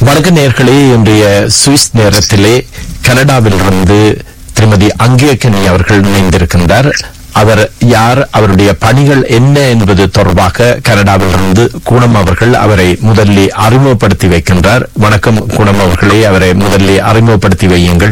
வணக்க நேர்களே இன்றைய சுவிஸ் நேரத்திலே கனடாவிலிருந்து திருமதி அங்கேயக்கனி அவர்கள் இணைந்திருக்கின்றார் அவர் யார் அவருடைய பணிகள் என்ன என்பது தொடர்பாக கனடாவிலிருந்து கூணம் அவர்கள் அவரை முதலிலே அறிமுகப்படுத்தி வைக்கின்றார் வணக்கம் கூணம் அவர்களே அவரை முதலிலே அறிமுகப்படுத்தி வையுங்கள்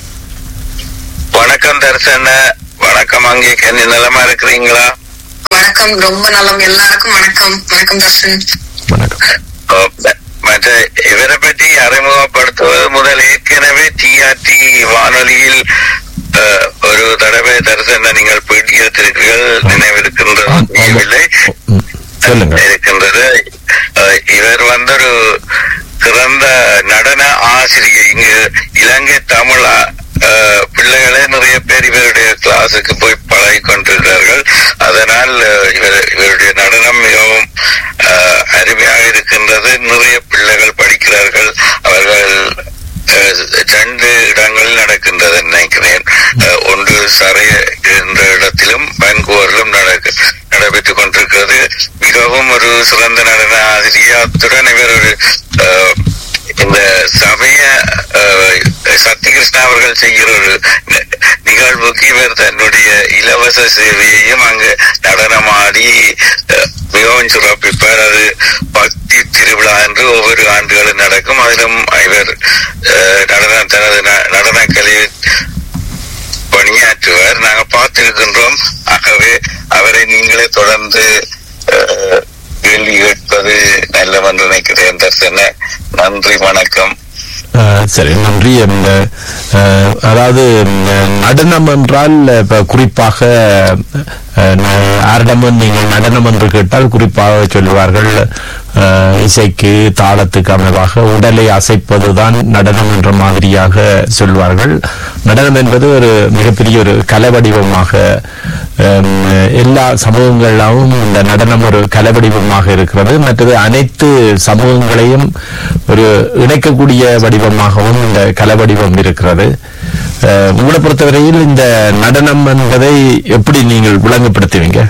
வணக்கம் தர்சன வணக்கம் அங்கே கண்ணி நலமா இருக்கிறீங்களா வணக்கம் ரொம்ப நலம் எல்லாருக்கும் வணக்கம் வணக்கம் தர்ஷன் வணக்கம் ஓ, ம- மற்ற இவரை பற்றி அறிமுகப்படுத்துவது முதல் ஏற்கனவே டிஆர்டி வானொலியில் அஹ், ஒரு தடவை தரிசன நீங்கள் பேட்டி எடுத்திருக்கிறீர்கள் நினைவிருக்கின்றது தெரியவில்லை ம், சொல்லுங்கள் இருக்கின்றது அஹ், இவர் வந்து ஒரு சிறந்த நடன ஆசிரியை இங்கு இலங்கை தமிழ் அஹ், பிள்ளைகளே நிறைய பேர் இவருடைய கிளாஸுக்கு போய் பழகி கொண்டிருக்கிறார்கள் அதனால் அஹ், இவர் இவருடைய நடனம் மிகவும் அஹ், அருமையாக இருக்கின்றது நிறைய பிள்ளைகள் படிக்கிறார்கள் அவர்கள் அஹ், ரெண்டு இடங்களில் நடக்கின்றது நினைக்கிறேன் அஹ், ஒன்று சரைய என்ற இடத்திலும் வான்கூவரிலும் நடக்க நடைபெற்றுக் கொண்டிருக்கிறது மிகவும் ஒரு சிறந்த நடன ஆசிரியர் அத்துடன் இவர் ஒரு அஹ், இந்த சமய அஹ், சத்யகிருஷ்ணா அவர்கள் செய்கிற ஒரு நி- நிகழ்வுக்கு இவர் தன்னுடைய இலவச சேவையையும் அங்கு நடனமாடி அஹ், மிகவும் சிறப்பிப்பார் அது பக்தி திருவிழா என்று ஒவ்வொரு ஆண்டுகளும் நடக்கும் அதிலும் இவர் அஹ், நடன தனது ந- நடனக்கலை பணியாற்றுவார் நாங்க பார்த்திருக்கின்றோம் ஆகவே அவரை நீங்களே தொடர்ந்து அஹ், கேள்வி கேட்பது நல்லவென்று நினைக்கிறேன் தர்சன நன்றி வணக்கம் அஹ், சரி நன்றி இந்த அஹ், அதாவது இந்த நடனம் என்றால் இப்ப குறிப்பாக அஹ், ந- யாரிடமும் நீங்கள் நடனம் என்று கேட்டால் குறிப்பாக சொல்லுவார்கள் அஹ், இசைக்கு தாளத்துக்கு அமைவாக உடலை அசைப்பதுதான் நடனம் என்ற மாதிரியாக சொல்வார்கள் நடனம் என்பது ஒரு மிகப்பெரிய ஒரு கலை வடிவமாக ஹம், எல்லா சமூகங்களிலும் இந்த நடனம் ஒரு கலை வடிவமாக இருக்கிறது மற்றது அனைத்து சமூகங்களையும் ஒரு இணைக்கக்கூடிய வடிவமாகவும் இந்த கலை வடிவம் இருக்கிறது அஹ், உங்களை பொறுத்தவரையில் இந்த நடனம் என்பதை எப்படி நீங்கள் விளங்கப்படுத்துவீங்க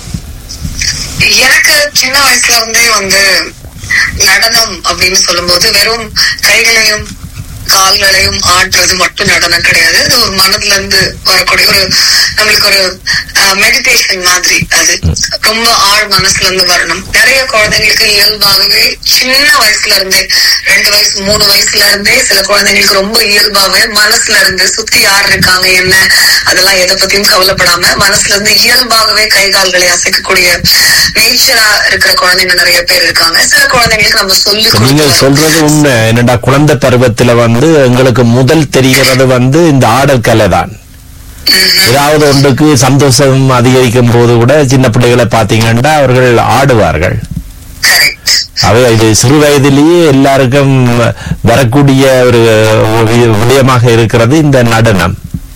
எனக்கு சின்ன வயசுல இருந்தே வந்து நடனம் அப்படின்னு சொல்லும்போது வெறும் கைகளையும் கால்களையும் ஆட்டுறது மட்டும் நடனம் கிடையாது அது ஒரு மனதுல இருந்து வரக்கூடிய ஒரு நம்மளுக்கு ஒரு மெடிடேஷன் மாதிரி அது ரொம்ப ஆழ் மனசுல இருந்து வரணும் நிறைய குழந்தைங்களுக்கு இயல்பாகவே சின்ன வயசுல இருந்தே ரெண்டு வயசு மூணு வயசுல இருந்தே சில குழந்தைங்களுக்கு ரொம்ப இயல்பாகவே மனசுல இருந்து சுத்தி யார் இருக்காங்க என்ன அதெல்லாம் எதை பத்தியும் கவலைப்படாம மனசுல இருந்து இயல்பாகவே கை கால்களை அசைக்கக்கூடிய நேச்சரா இருக்கிற குழந்தைங்க நிறைய பேர் இருக்காங்க சில குழந்தைங்களுக்கு நம்ம சொல்லி நீங்க கொடுத்து சொல்றது உண்மை என்னடா குழந்தை பருவத்துல வந்து எங்களுக்கு முதல் தெரிகிறது வந்து இந்த ஆடல் கலை தான் ஏதாவது ஒன்றுக்கு சந்தோஷம் அதிகரிக்கும் போது கூட சின்ன பிள்ளைகளை பாத்தீங்கன்னா அவர்கள் ஆடுவார்கள் கரெக்ட் அவை இது சிறு வயதிலேயே எல்லாருக்கும் வரக்கூடிய ஒரு வி- விடயமாக இருக்கிறது இந்த நடனம்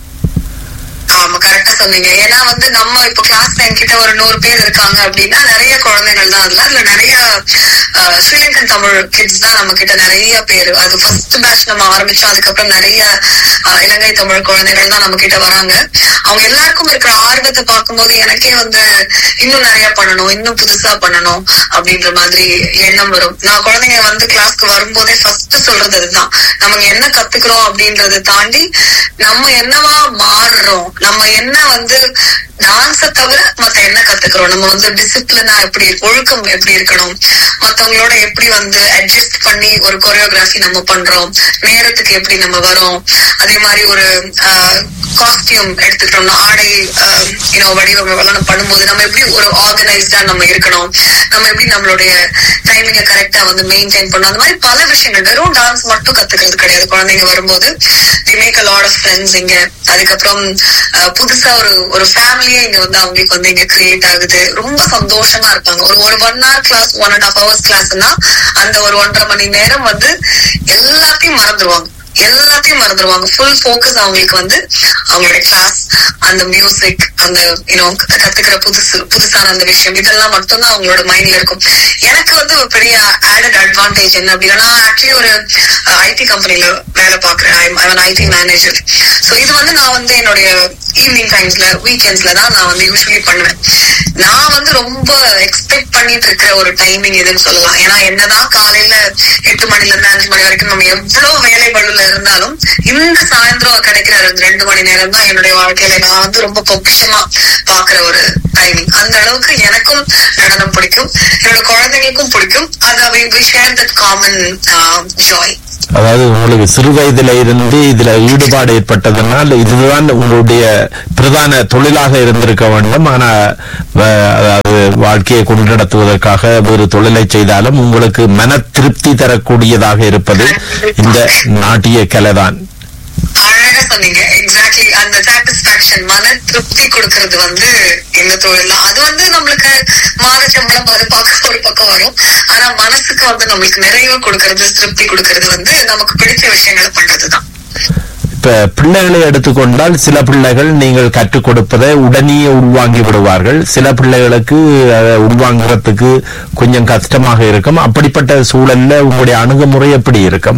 ஆமா கரெக்டா சொன்னீங்க ஏன்னா வந்து நம்ம இப்ப கிளாஸ்ல என்கிட்ட ஒரு நூறு பேர் இருக்காங்க அப்படின்னா நிறைய குழந்தைகள் தான் அதுல அதுல நிறைய அஹ், ஸ்ரீலங்கன் தமிழ் கிட்ஸ் தான் நம்ம கிட்ட நிறைய பேர் அது ஃபர்ஸ்ட் பேட்ச் நம்ம ஆரம்பிச்சோம் அதுக்கப்புறம் நிறைய அஹ், இலங்கை தமிழ் குழந்தைகள் தான் நம்ம கிட்ட வராங்க அவங்க எல்லாருக்கும் இருக்கிற ஆர்வத்தை பார்க்கும்போது எனக்கே வந்து இன்னும் நிறைய பண்ணணும் இன்னும் புதுசா பண்ணணும் அப்படின்ற மாதிரி எண்ணம் வரும் நான் குழந்தைங்க வந்து கிளாஸ்க்கு வரும்போதே ஃபர்ஸ்ட் சொல்றது அதுதான் நம்ம என்ன கத்துக்கிறோம் அப்படின்றத தாண்டி நம்ம என்னவா மாறுறோம் நம்ம என்ன வந்து டான்ஸ தவிர மத்த என்ன கத்துக்கிறோம் நம்ம வந்து டிசிப்ளினா எப்படி ஒழுக்கம் எப்படி இருக்கணும் மத்தவங்களோட எப்படி வந்து அட்ஜஸ்ட் பண்ணி ஒரு கொரியோகிராஃபி நம்ம பண்றோம் நேரத்துக்கு எப்படி நம்ம வரோம் அதே மாதிரி ஒரு காஸ்டியூம் எடுத்துக்கிட்டோம்னா ஆடை யூனோ வடிவமைப்பெல்லாம் பண்ணும்போது நம்ம எப்படி ஒரு ஆர்கனைஸ்டா நம்ம இருக்கணும் நம்ம எப்படி நம்மளுடைய டைமிங்க கரெக்டா வந்து மெயின்டைன் பண்ணணும் அந்த மாதிரி பல விஷயங்கள் வெறும் டான்ஸ் மட்டும் கத்துக்கிறது கிடையாது குழந்தைங்க வரும்போது the make a lot of friends இங்க அதுக்கப்புறம் அஹ், புதுசா ஒரு ஒரு ஃபேமிலியே இங்க வந்து அவங்களுக்கு வந்து இங்க கிரியேட் ஆகுது ரொம்ப சந்தோஷமா இருப்பாங்க ஒரு ஒரு one hour class one and half hours கிளாஸ்னா அந்த ஒரு ஒன்றரை மணி நேரம் வந்து எல்லாத்தையும் மறந்துடுவாங்க எல்லாத்தையும் மறந்துடுவாங்க ஃபுல் ஃபோக்கஸ் அவங்களுக்கு வந்து அவங்களோட கிளாஸ் அந்த மியூசிக் அந்த யூனோ கத்துக்கிற புதுசு புதுசான அந்த விஷயம் இதெல்லாம் மட்டும்தான் அவங்களோட மைண்ட்ல இருக்கும் எனக்கு வந்து ஒரு பெரிய ஆடட் அட்வான்டேஜ் என்ன அப்படின்னா நான் ஆக்சுவலி ஒரு ஐடி கம்பெனில வேலை பார்க்கறேன் I IT manager so so இது வந்து நான் வந்து என்னுடைய ஈவினிங் டைம்ஸ்ல வீக்கெண்ட்ஸ்ல தான் நான் வந்து யூஸ்வலி பண்ணுவேன் நான் வந்து ரொம்ப எக்ஸ்பெக்ட் பண்ணிட்டு இருக்கிற ஒரு டைமிங் இதுன்னு சொல்லலாம் ஏன்னா என்னதான் காலையில எட்டு மணில இருந்து அஞ்சு மணி வரைக்கும் நம்ம எவ்வளவு வேலை பழுல இருந்தாலும் இந்த சாயந்தரம் கிடைக்கிற அந்த ரெண்டு மணி நேரம் தான் என்னுடைய வாழ்க்கையில நான் வந்து ரொம்ப பொக்கிஷமா பாக்குற ஒரு டைமிங் அந்த அளவுக்கு எனக்கும் நடனம் பிடிக்கும் என்னோட குழந்தைங்களுக்கும் பிடிக்கும் அது we share that common joy அதாவது உங்களுக்கு சிறு வயதில இருந்து இதுல ஈடுபாடு ஏற்பட்டதனால் இதுதான் உங்களுடைய பிரதான தொழிலாக இருந்திருக்க வேண்டும் ஆனா வ- அதாவது வாழ்க்கையை கொண்டு நடத்துவதற்காக வேறு தொழிலை செய்தாலும் உங்களுக்கு மன திருப்தி தரக்கூடியதாக இருப்பது இந்த நாட்டிய கலைதான் அழகா சொன்னீங்க எக்ஸாக்ட்லி அந்த சாட்டிஸ்பாக்சன் மன திருப்தி கொடுக்கறது வந்து இந்த தொழில் தான் அது வந்து நம்மளுக்கு மாத சம்பளம் அது பார்க்க ஒரு பக்கம் வரும் ஆனா மனசுக்கு வந்து நம்மளுக்கு நிறைவு கொடுக்கறது திருப்தி கொடுக்கறது வந்து நமக்கு பிடிச்ச விஷயங்களை பண்றதுதான் இப்ப பிள்ளைகளை எடுத்துக்கொண்டால் சில பிள்ளைகள் நீங்கள் கற்றுக் கொடுப்பதை உடனே உள்வாங்கி விடுவார்கள் சில பிள்ளைகளுக்கு அதை உள்வாங்குறதுக்கு கொஞ்சம் கஷ்டமாக இருக்கும் அப்படிப்பட்ட சூழல்ல உங்களுடைய அணுகுமுறை எப்படி இருக்கும்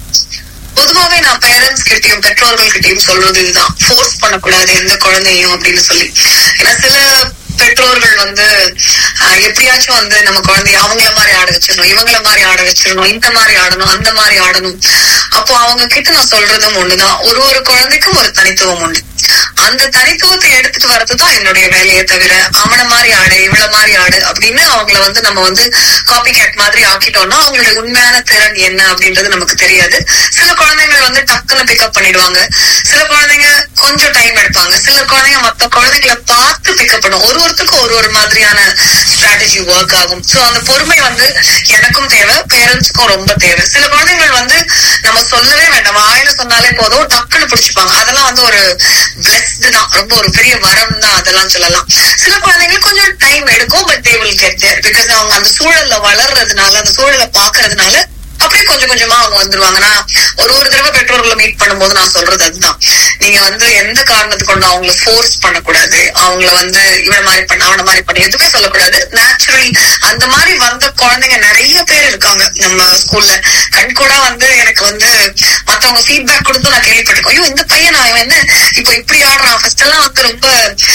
பொதுவாவே நான் பேரண்ட்ஸ் கிட்டயும் பெற்றோர்கள் கிட்டயும் சொல்றது இதுதான் ஃபோர்ஸ் பண்ணக்கூடாது எந்த குழந்தையும் அப்படின்னு சொல்லி ஏன்னா சில பெற்றோர்கள் வந்து ஆஹ், எப்படியாச்சும் வந்து நம்ம குழந்தைய அவங்கள மாதிரி ஆட வச்சிடணும் இவங்கள மாதிரி ஆட வச்சிடணும் இந்த மாதிரி ஆடணும் அந்த மாதிரி ஆடணும் அப்போ அவங்க கிட்ட நான் சொல்றதும் ஒண்ணுதான் ஒரு ஒரு குழந்தைக்கும் ஒரு தனித்துவம் உண்டு அந்த தனித்துவத்தை எடுத்துட்டு வர்றதுதான் என்னுடைய வேலையை தவிர அவன மாதிரி ஆடு இவள மாதிரி ஆடு அப்படின்னு அவங்கள வந்து நம்ம வந்து காப்பி கேட் மாதிரி ஆக்கிட்டோம்னா அவங்களுடைய உண்மையான திறன் என்ன அப்படின்றது நமக்கு தெரியாது சில குழந்தைகள் வந்து டக்குன்னு பிக்கப் பண்ணிடுவாங்க சில குழந்தைங்க கொஞ்சம் டைம் எடுப்பாங்க சில குழந்தைங்க மத்த குழந்தைங்களை பார்த்து பிக்கப் பண்ணும் ஒரு ஒருத்தருக்கும் ஒரு ஒரு மாதிரியான ஸ்ட்ராட்டஜி ஒர்க் ஆகும் சோ அந்த பொறுமை வந்து எனக்கும் தேவை பேரண்ட்ஸ்க்கும் ரொம்ப தேவை சில குழந்தைகள் வந்து நம்ம சொல்லவே வேண்டாம் வாயில சொன்னாலே போதும் டக்குன்னு பிடிச்சுப்பாங்க அதெல்லாம் வந்து ஒரு பிளஸ்டு தான் ரொம்ப ஒரு பெரிய வரம் தான் அதெல்லாம் சொல்லலாம் சில குழந்தைங்களுக்கு கொஞ்சம் டைம் எடுக்கும் but they will get there because அவங்க அந்த சூழல்ல வளர்றதுனால அந்த சூழலை பாக்குறதுனால அப்படியே கொஞ்சம் கொஞ்சமா அவங்க வந்துருவாங்க நான் ஒரு ஒரு தடவை பெற்றோர்களை மீட் பண்ணும்போது நான் சொல்றது அதுதான் நீங்க வந்து எந்த காரணத்து கொண்டு அவங்கள ஃபோர்ஸ் பண்ணக்கூடாது அவங்கள வந்து இவன மாதிரி பண்ண அவன மாதிரி பண்ண எதுவுமே சொல்லக்கூடாது நேச்சுரலி அந்த மாதிரி வந்த குழந்தைங்க நிறைய பேர் இருக்காங்க நம்ம ஸ்கூல்ல கண்கூடா வந்து எனக்கு வந்து மத்தவங்க ஃபீட்பேக் கொடுத்து நான் கேள்விப்பட்டிருக்கோம் ஐயோ இந்த பையன் நான் இவன் என்ன இப்போ இப்படி ஆடுறான் ஃபர்ஸ்ட் எல்லாம் வந்து ரொம்ப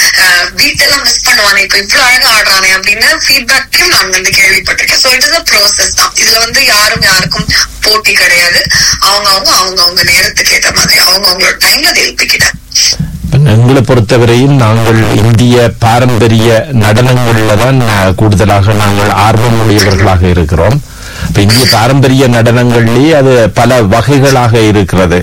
பீட் எல்லாம் மிஸ் பண்ணுவானே இப்போ இவ்வளவு அழகா ஆடுறானே அப்படின்னு ஃபீட்பேக்கையும் நான் வந்து கேள்விப்பட்டிருக்கேன் so it is a process தான் இதுல வந்து யாரும் யாருக்கும் போட்டி கிடையாது அவங்க அவங்க அவங்க அவங்க நேரத்துக்கு ஏற்ற மாதிரி அவங்க அவங்களோட டைம்ல அதை எழுப்பிக்கிட்டாங்க எங்களை பொறுத்தவரையில் நாங்கள் இந்திய பாரம்பரிய நடனங்கள்ல தான் அஹ், கூடுதலாக நாங்கள் ஆர்வமுடையவர்களாக இருக்கிறோம் இப்ப இந்திய பாரம்பரிய நடனங்கள்லயே அது பல வகைகளாக இருக்கிறது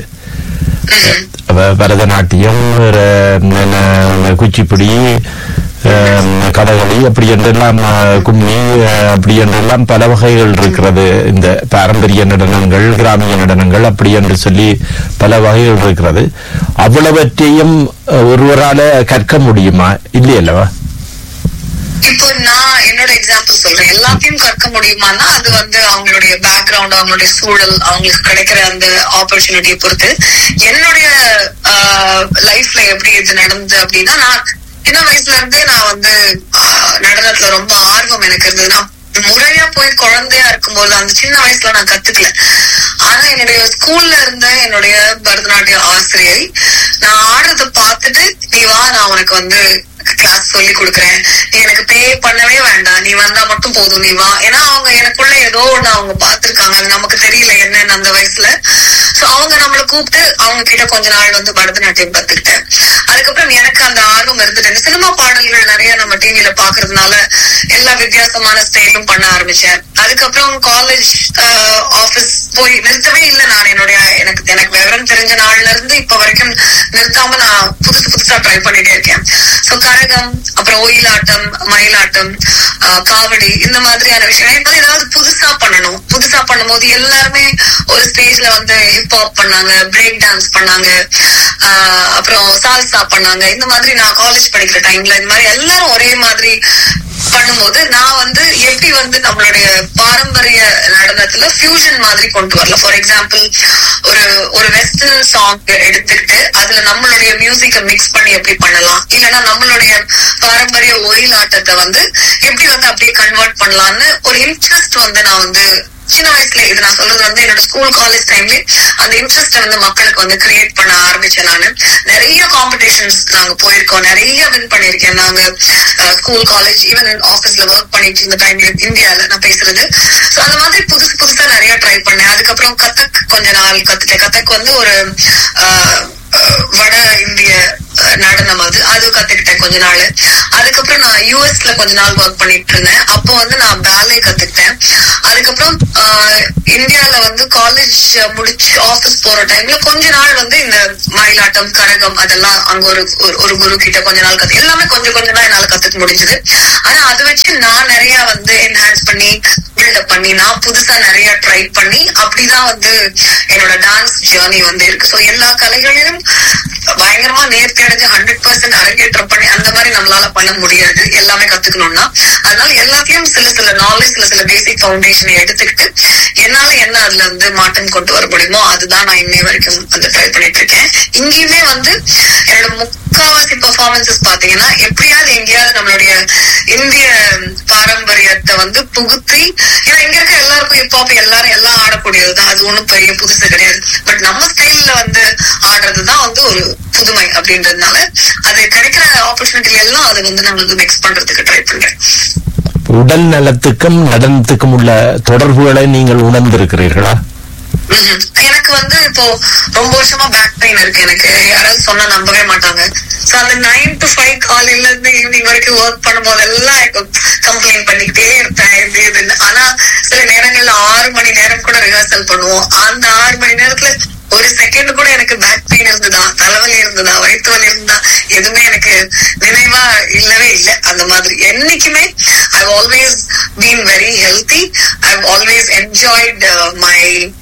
அஹ், பரதநாட்டியம் ர- ந- குச்சிப்புடி அஹ், கதகளி அப்படி என்றெல்லாம் அஹ், கும்மி அஹ், அப்படி என்றெல்லாம் பல வகைகள் இருக்கிறது இந்த பாரம்பரிய நடனங்கள் கிராமிய நடனங்கள் அப்படி என்று சொல்லி பல வகைகள் இருக்கிறது அவ்வளவற்றையும் அஹ், ஒருவரால கற்க முடியுமா இல்லையல்லவா இப்போ நான் என்னோட எக்ஸாம்பிள் சொல்றேன் எல்லாத்தையும் கற்க முடியுமான்னா அது வந்து அவங்களுடைய பேக்ரவுண்ட் அவங்களுடைய சூழல் அவங்களுக்கு கிடைக்கிற அந்த ஆப்பர்ச்சுனிட்டியை பொறுத்து என்னுடைய லைஃப்ல எப்படி இது நடந்தது அப்படின்னா நான் சின்ன வயசுல இருந்தே நான் வந்து ஆஹ், நடனத்துல ரொம்ப ஆர்வம் எனக்கு இருந்தது நான் முறையா போய் குழந்தையா இருக்கும்போது அந்த சின்ன வயசுல நான் கத்துக்கல ஆனா என்னுடைய ஸ்கூல்ல இருந்த என்னுடைய பரதநாட்டிய ஆசிரியை நான் ஆடுறத பார்த்துட்டு நீ வா நான் உனக்கு வந்து கிளாஸ் சொல்லி கொடுக்குறேன் நீ எனக்கு பே பண்ணவே வேண்டாம் நீ வந்தா மட்டும் போதும் நீ வா ஏன்னா அவங்க எனக்குள்ள ஏதோ ஒண்ணு அவங்க பார்த்திருக்காங்க அது நமக்கு தெரியல என்னன்னு அந்த வயசுல சோ அவங்க நம்மள கூப்பிட்டு அவங்க கிட்ட கொஞ்ச நாள் வந்து பரதநாட்டியம் கத்துக்கிட்டேன் அதுக்கப்புறம் எனக்கு அந்த ஆர்வம் இருந்துட்டு இந்த சினிமா பாடல்கள் நிறைய நம்ம டிவில பாக்குறதுனால எல்லா வித்தியாசமான ஸ்டைலும் பண்ண ஆரம்பிச்சேன் அதுக்கப்புறம் காலேஜ் ஆபீஸ் போய் நிறுத்தவே இல்லை நான் என்னுடைய எனக்கு எனக்கு விவரம் தெரிஞ்ச நாள்ல இருந்து இப்ப வரைக்கும் நிறுத்தாம நான் புதுசு புதுசா ட்ரை பண்ணிட்டே இருக்கேன் சோ கரகம் அப்புறம் ஒயிலாட்டம் மயிலாட்டம் ஆஹ் காவடி இந்த மாதிரியான விஷயம் எனக்கு ஏதாவது புதுசா பண்ணணும் புதுசா பண்ணும்போது எல்லாருமே ஒரு ஸ்டேஜ்ல வந்து ஹிப் ஹாப் பண்ணாங்க பிரேக் டான்ஸ் பண்ணாங்க ஆஹ் அப்புறம் சால்சா பண்ணாங்க இந்த மாதிரி நான் காலேஜ் படிக்கிற டைம்ல இந்த மாதிரி எல்லாரும் ஒரே மாதிரி பண்ணும்போது நான் வந்து எப்படி வந்து நம்மளுடைய பாரம்பரிய நடனத்துல ஃபியூஷன் மாதிரி கொண்டு வரலாம் ஃபார் எக்ஸாம்பிள் ஒரு ஒரு வெஸ்டர்ன் சாங் எடுத்துக்கிட்டு அதுல நம்மளுடைய மியூசிக்கை மிக்ஸ் பண்ணி எப்படி பண்ணலாம் இல்லைன்னா நம்மளுடைய பாரம்பரிய ஒயில் ஆட்டத்தை வந்து எப்படி வந்து அப்படியே கன்வெர்ட் பண்ணலாம்னு ஒரு இன்ட்ரெஸ்ட் வந்து நான் வந்து சின்ன வயசுல இது நான் சொல்றது வந்து என்னோட ஸ்கூல் காலேஜ் டைம்ல அந்த இன்ட்ரெஸ்ட் வந்து மக்களுக்கு வந்து கிரியேட் பண்ண ஆரம்பிச்சேன் நானு நிறைய காம்படிஷன்ஸ் நாங்க போயிருக்கோம் நிறைய வின் பண்ணிருக்கேன் நாங்க ஸ்கூல் காலேஜ் ஈவன் ஆபீஸ்ல ஒர்க் பண்ணிட்டு இருந்த டைம்ல இந்தியால நான் பேசுறது சோ அந்த மாதிரி புதுசு புதுசா நிறைய ட்ரை பண்ணேன் அதுக்கப்புறம் கதக் கொஞ்ச நாள் கத்துட்டேன் கதக் வந்து ஒரு ஆஹ், ஆஹ், வட இந்திய ஆஹ், நடனம் அது அது கத்துக்கிட்டேன் கொஞ்ச நாள் அதுக்கப்புறம் நான் யூஎஸ்ல கொஞ்ச நாள் ஒர்க் பண்ணிட்டு இருந்தேன் அப்போ வந்து நான் பேலே கத்துக்கிட்டேன் அதுக்கப்புறம் ஆஹ், இந்தியால வந்து காலேஜ் முடிச்சு ஆபீஸ் போற டைம்ல கொஞ்ச நாள் வந்து இந்த மயிலாட்டம் கரகம் அதெல்லாம் அங்க ஒரு ஒரு- ஒரு குரு கிட்ட கொஞ்ச நாள் கத்து எல்லாமே கொஞ்சம் கொஞ்சம் தான் என்னால கத்துக்க முடிஞ்சது ஆனா அதை வச்சு நான் நிறைய வந்து என்ஹான்ஸ் பண்ணி பில்டப் பண்ணி நான் புதுசா நிறைய ட்ரை பண்ணி அப்படிதான் வந்து என்னோட டான்ஸ் ஜேர்னி வந்து இருக்கு சோ எல்லா கலைகளிலும் பயங்கரமா நேர்த்தி அடைஞ்சு ஹண்ட்ரட் பர்சன்ட் அரங்கேற்றம் பண்ணி அந்த மாதிரி நம்மளால பண்ண முடியாது எல்லாமே கத்துக்கணும்னா அதனால எல்லாத்தையும் சில சில நாலேஜ் சில சில பேசிக் ஃபவுண்டேஷனை எடுத்துக்கிட்டு என்னால என்ன அதுல வந்து மாற்றம் கொண்டு வர முடியுமோ அதுதான் நான் இன்னை வரைக்கும் வந்து ட்ரை பண்ணிட்டு இருக்கேன் இங்கேயுமே வந்து என்னோட முக்காவாசி பெர்ஃபார்மன்சஸ் பாத்தீங்கன்னா எப்படியாவது எங்கேயாவது நம்மளுடைய இந்திய பாரம்பரியத்தை வந்து புகுத்தி ஏன்னா இங்க இருக்க எல்லாருக்கும் ஹிப்ஹாப் எல்லாரும் எல்லாம் ஆடக்கூடியதுதான் அது ஒண்ணும் பெரிய புதுசு கிடையாது பட் நம்ம ஸ்டைல்ல வந்து ஆடுறதுதான் வந்து ஒரு புதுமை அப்படின்றதுனால அது கிடைக்கிற ஆப்பர்ச்சுனிட்டி எல்லாம் அதை வந்து நான் வந்து மிக்ஸ் பண்றதுக்கு ட்ரை பண்றேன் உடல் நலத்துக்கும் நடனத்துக்கும் உள்ள தொடர்புகளை நீங்கள் உணர்ந்திருக்கிறீர்களா ம்ஹும். எனக்கு வந்து இப்போ ரொம்ப வருஷமா பேக் பெயின் இருக்கு எனக்கு யாராவது சொன்னா நம்பவே மாட்டாங்க சோ அந்த நைன் டு ஃபைவ் காலையில இருந்து ஈவினிங் வரைக்கும் ஒர்க் பண்ணும் போதெல்லாம் கம்ப்ளைண்ட் பண்ணிக்கிட்டே இருப்பேன் இது இதுன்னு ஆனா சில நேரங்கள்ல ஆறு மணி நேரம் கூட ரிஹர்சல் பண்ணுவோம் அந்த ஆறு மணி நேரத்துல ஒரு செகண்ட் கூட எனக்கு பேக் பெயின் இருந்ததா தலைவலி இருந்ததா வயிற்று வலி இருந்ததா எதுவுமே எனக்கு நினைவா இல்லவே இல்லை அந்த மாதிரி என்னைக்குமே I always been very healthy I always enjoyed my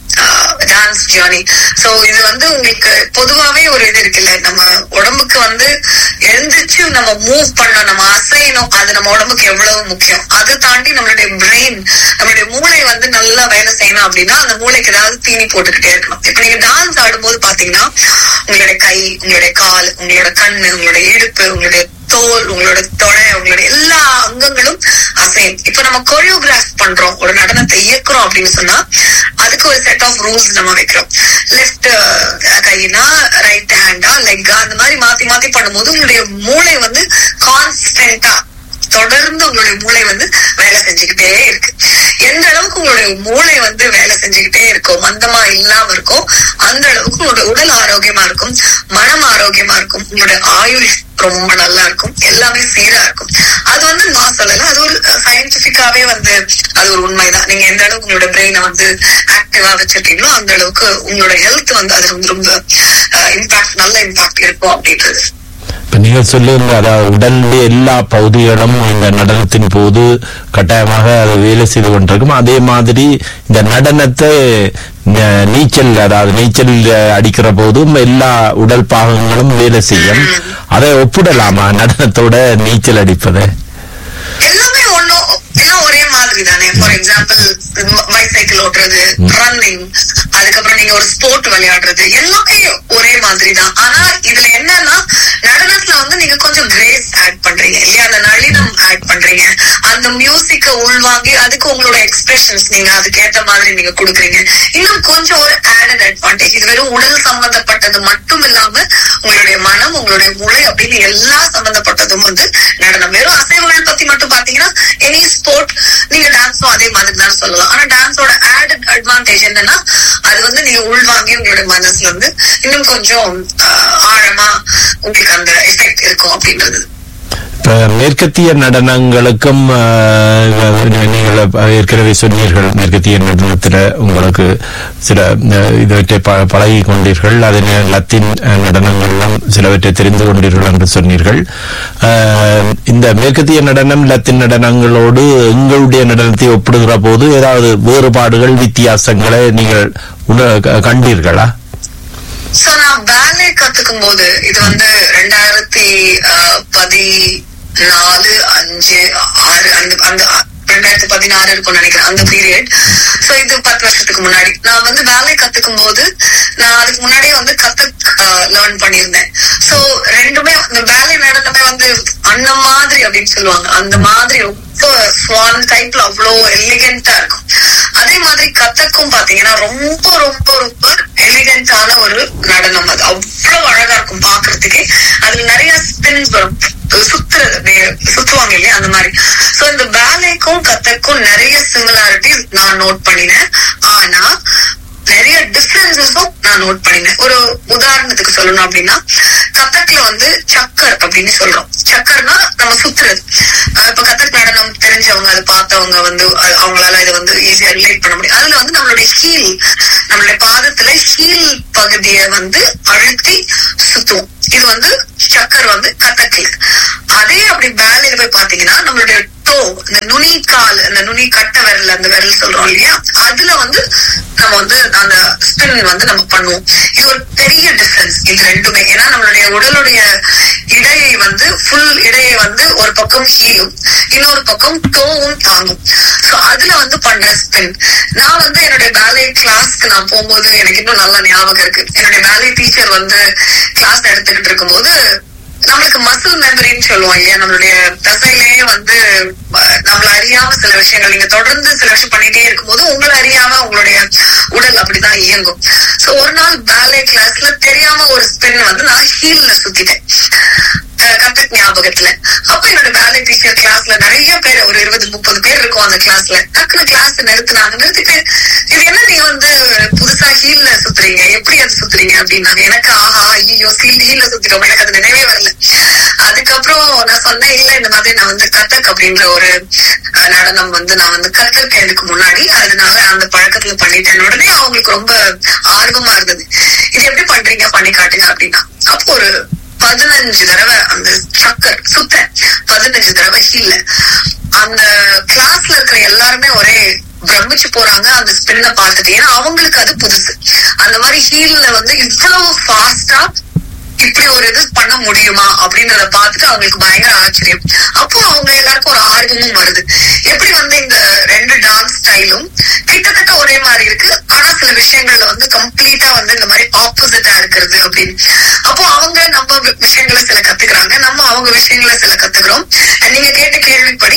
dance journey so இது வந்து உங்களுக்கு பொதுவாவே ஒரு இது இருக்குல்ல நம்ம உடம்புக்கு வந்து எழுந்திருச்சு நம்ம மூவ் பண்ணணும் நம்ம அசையணும் அது நம்ம உடம்புக்கு எவ்வளவு முக்கியம் அதை தாண்டி நம்மளுடைய பிரெயின் நம்மளுடைய மூளை வந்து நல்லா வேலை செய்யணும் அப்படின்னா அந்த மூளைக்கு ஏதாவது தீனி போட்டுக்கிட்டே இருக்கணும் இப்ப நீங்க டான்ஸ் ஆடும்போது பாத்தீங்கன்னா உங்களுடைய கை உங்களுடைய கால் உங்களோட கண்ணு உங்களுடைய இடுப்பு உங்களுடைய தோல் உங்களோட தொடை உங்களுடைய எல்லா அங்கங்களும் அசையும் இப்ப நம்ம கொரியோகிராஃப் பண்றோம் ஒரு நடனத்தை இயக்குறோம் அப்படின்னு சொன்னா அதுக்கு ஒரு செட் ஆஃப் ரூல்ஸ் நம்ம வைக்கிறோம் லெஃப்ட் கைனா ரைட் ஹேண்டா லெக்கா அந்த மாதிரி மாத்தி மாத்தி பண்ணும்போது உங்களுடைய மூளை வந்து கான்ஸ்டன்டா தொடர்ந்து உங்களுடைய மூளை வந்து வேலை செஞ்சுக்கிட்டே இருக்கு எந்த அளவுக்கு உங்களுடைய மூளை வந்து வேலை செஞ்சுக்கிட்டே இருக்கோ மந்தமா இல்லாம இருக்கோ அந்த அளவுக்கு உங்களுடைய உடல் ஆரோக்கியமா இருக்கும் மனம் ஆரோக்கியமா இருக்கும் உங்களுடைய ஆயுள் ரொம்ப நல்லா இருக்கும் எல்லாமே சீரா இருக்கும் அது வந்து நான் சொல்லல அது ஒரு சயின்டிபிக்காவே வந்து அது ஒரு உண்மைதான் நீங்க எந்த அளவுக்கு உங்களோட பிரெயினை வந்து ஆக்டிவா வச்சிருக்கீங்களோ அந்த அளவுக்கு உங்களோட ஹெல்த் வந்து அது வந்து ரொம்ப இம்பாக்ட் நல்ல இம்பாக்ட் இருக்கும் அப்படின்றது இப்ப நீங்கள் சொல்லுங்க அதாவது உடலுடைய எல்லா பகுதிகளும் இந்த நடனத்தின் போது கட்டாயமாக அது வேலை செய்து கொண்டிருக்கும் அதே மாதிரி இந்த நடனத்தை ந- நீச்சல் அதாவது நீச்சல் அடிக்கிற போதும் எல்லா உடல் பாகங்களும் வேலை செய்யும் அதை ஒப்பிடலாமா நடனத்தோட நீச்சல் அடிப்பதை எல்லாமே ஒண்ணும் எல்லாம் ஒரே மாதிரி தானே ஃபார் எக்ஸாம்பிள் பைசைக்கிள் ஓட்டுறது ரன்னிங் அதுக்கப்புறம் நீங்க ஒரு ஸ்போர்ட் விளையாடுறது எல்லாமே ஒரே மாதிரி தான் ஆனா இதுல என்னன்னா நடனத்துல வந்து நீங்க கொஞ்சம் கிரேஸ் ஆட் பண்றீங்க இல்லையா அந்த நளினம் ஆட் பண்றீங்க அந்த மியூசிக்க உள்வாங்கி அதுக்கு உங்களோட எக்ஸ்பிரஷன்ஸ் நீங்க அதுக்கேத்த மாதிரி நீங்க கொடுக்குறீங்க இன்னும் கொஞ்சம் ஒரு ஆடட் அட்வான்டேஜ் இது வெறும் உடல் சம்பந்தப்பட்டது மட்டும் இல்லாம உங்களுடைய மனம் உங்களுடைய மூளை அப்படின்னு எல்லா சம்பந்தப்பட்டதும் வந்து நடனம் வெறும் அசைவுகள் பத்தி மட்டும் பாத்தீங்கன்னா எனி ஸ்போர்ட் நீங்க டான்ஸும் அதே மாதிரி தான் சொல்லலாம் ஆனா டான்ஸோட ஆடட் அட்வான்டேஜ் என்னன்னா அது வந்து நீங்க உள்வாங்கி உங்களுடைய மனசுல வந்து இன்னும் கொஞ்சம் ஆஹ், ஆழமா உங்களுக்கு அந்த எஃபெக்ட் இருக்கும் அப்படின்றது இப்ப மேற்கத்திய நடனங்களுக்கும் ஆஹ், நீங்கள் ஏற்கனவே சொன்னீர்கள் மேற்கத்திய நடனத்துல உங்களுக்கு சில ஆஹ், இதுவற்றை ப- பழகி கொண்டீர்கள் அதே நேரம் லத்தீன் ஆஹ், நடனங்கள்லாம் சிலவற்றை தெரிந்து கொண்டீர்கள் என்று சொன்னீர்கள் ஆஹ், இந்த மேற்கத்திய நடனம் லத்தீன் நடனங்களோடு எங்களுடைய நடனத்தை ஒப்பிடுகிற போது ஏதாவது வேறுபாடுகள் வித்தியாசங்களை நீங்கள் உண- க- கண்டீர்களா சோ நான் பேலே கத்துக்கும் போது இது வந்து ரெண்டாயிரத்தி ஆஹ், பதினாலு அஞ்சு ஆறு அந்த அந்த ரெண்டாயிரத்தி பதினாறு இருக்கும்னு நினைக்கிறேன் அந்த பீரியட் சோ இது பத்து வருஷத்துக்கு முன்னாடி நான் வந்து வேலை கத்துக்கும் போது நான் அதுக்கு முன்னாடியே வந்து கத்துக் லேர்ன் பண்ணியிருந்தேன் சோ ரெண்டுமே இந்த வேலை நடனமே வந்து அண்ணன் மாதிரி அப்படின்னு சொல்லுவாங்க அந்த மாதிரி ரொம்ப ஸ்வான் டைப்ல அவ்வளோ எலிகென்டா இருக்கும் அதே மாதிரி கத்தக்கும் பாத்தீங்கன்னா ரொம்ப ரொம்ப ரொம்ப எலிகண்டான ஒரு நடனம் அது அவ்வளவு அழகா இருக்கும் பாக்குறதுக்கே அதுல நிறைய ஸ்பின்ஸ் வரும் சுத்துறது அப்படியே சுத்துவாங்க இல்லையா அந்த மாதிரி சோ இந்த பேலேக்கும் கத்தக்கும் நிறைய சிமிலாரிட்டிஸ் நான் நோட் பண்ணினேன் ஆனா நிறைய டிஃபரன்சஸும் நான் நோட் பண்ணினேன் ஒரு உதாரணத்துக்கு சொல்லணும் அப்படின்னா கத்தக்ல வந்து சக்கர் அப்படின்னு சொல்றோம் சக்கர்னா நம்ம சுத்துறது அஹ் இப்ப கத்தக் நடனம் தெரிஞ்சவங்க அதை பார்த்தவங்க வந்து அஹ் அவங்களால இதை வந்து ஈஸியா ரிலேட் பண்ண முடியும் அதுல வந்து நம்மளுடைய ஹீல் நம்மளுடைய பாதத்துல ஹீல் பகுதியை வந்து அழுத்தி சுத்துவோம் இது வந்து சக்கர் வந்து கத்தக்ல அதே அப்படி பேலையில போய் பாத்தீங்கன்னா நம்மளுடைய டோ இந்த நுனி கால் அந்த நுனி கட்டை விரல் அந்த விரல் சொல்றோம் இல்லையா அதுல வந்து நம்ம வந்து அந்த ஸ்பின் வந்து நம்ம பண்ணுவோம் இது ஒரு பெரிய டிஃபரன்ஸ் இது ரெண்டுமே ஏன்னா நம்மளுடைய உடலுடைய இடையை வந்து ஃபுல் இடையை வந்து ஒரு பக்கம் ஹீலும் இன்னொரு பக்கம் டோவும் தாங்கும் சோ அதுல வந்து பண்ற ஸ்பின் நான் வந்து என்னுடைய பேலே கிளாஸ்க்கு நான் போகும்போது எனக்கு இன்னும் நல்லா ஞாபகம் இருக்கு என்னுடைய பேலே டீச்சர் வந்து கிளாஸ் எடுத்துக்கிட்டு இருக்கும்போது நம்மளுக்கு மசில் மெமரின்னு சொல்லுவோம் இல்லையா நம்மளுடைய தசையிலேயே வந்து அஹ், நம்மள அறியாம சில விஷயங்கள் நீங்க தொடர்ந்து சில விஷயம் பண்ணிட்டே இருக்கும்போது உங்களை அறியாம உங்களுடைய உடல் அப்படிதான் இயங்கும் சோ ஒரு நாள் பேலே கிளாஸ்ல தெரியாம ஒரு ஸ்பின் வந்து நான் ஹீல்ல சுத்திட்டேன் அஹ், கத்தக் ஞாபகத்துல அப்ப என்னோட பேலே டீச்சர் கிளாஸ்ல நிறைய பேர் ஒரு இருபது முப்பது பேர் இருக்கும் அந்த கிளாஸ்ல டக்குனு கிளாஸ் நிறுத்தினாங்க நிறுத்திட்டு இது என்ன நீங்க வந்து புதுசா ஹீல்ல சுத்துறீங்க எப்படி அது சுத்துறீங்க அப்படின்னாங்க எனக்கு ஆஹா ஐயோ ஹீல் ஹீல்ல சுத்திட்டோம் எனக்கு அது நினைவே வரல அதுக்கப்புறம் நான் சொன்னேன் இல்ல இந்த மாதிரி நான் வந்து கத்தக் அப்படின்ற ஒரு அஹ், நடனம் வந்து நான் வந்து கத்திருக்கேன் இதுக்கு முன்னாடி அதனால அந்த பழக்கத்துல பண்ணிட்டேன் உடனே அவங்களுக்கு ரொம்ப ஆர்வமா இருந்தது இது எப்படி பண்றீங்க பண்ணி காட்டுங்க அப்படின்னா அப்போ ஒரு பதினஞ்சு தடவை அந்த சக்கர் சுத்த பதினஞ்சு தடவை ஹீல்ல அந்த கிளாஸ்ல இருக்கிற எல்லாருமே ஒரே பிரமிச்சு போறாங்க அந்த ஸ்பின்ன பார்த்துட்டு ஏன்னா அவங்களுக்கு அது புதுசு அந்த மாதிரி ஹீல்ல வந்து இவ்வளவு ஃபாஸ்டா இப்படி ஒரு இது பண்ண முடியுமா அப்படின்றத பார்த்துட்டு அவங்களுக்கு பயங்கர ஆச்சரியம் அப்போ அவங்க எல்லாருக்கும் ஒரு ஆர்வமும் வருது எப்படி வந்து இந்த ரெண்டு டான்ஸ் ஸ்டைலும் கிட்டத்தட்ட ஒரே மாதிரி இருக்கு ஆனா சில விஷயங்கள்ல வந்து கம்ப்ளீட்டா வந்து இந்த மாதிரி ஆப்போசிட்டா இருக்கிறது அப்படின்னு அப்போ அவங்க நம்ம வி- விஷயங்களை சில கத்துக்கிறாங்க நம்ம அவங்க விஷயங்களை சில கத்துக்கிறோம் நீங்க கேட்ட கேள்விப்படி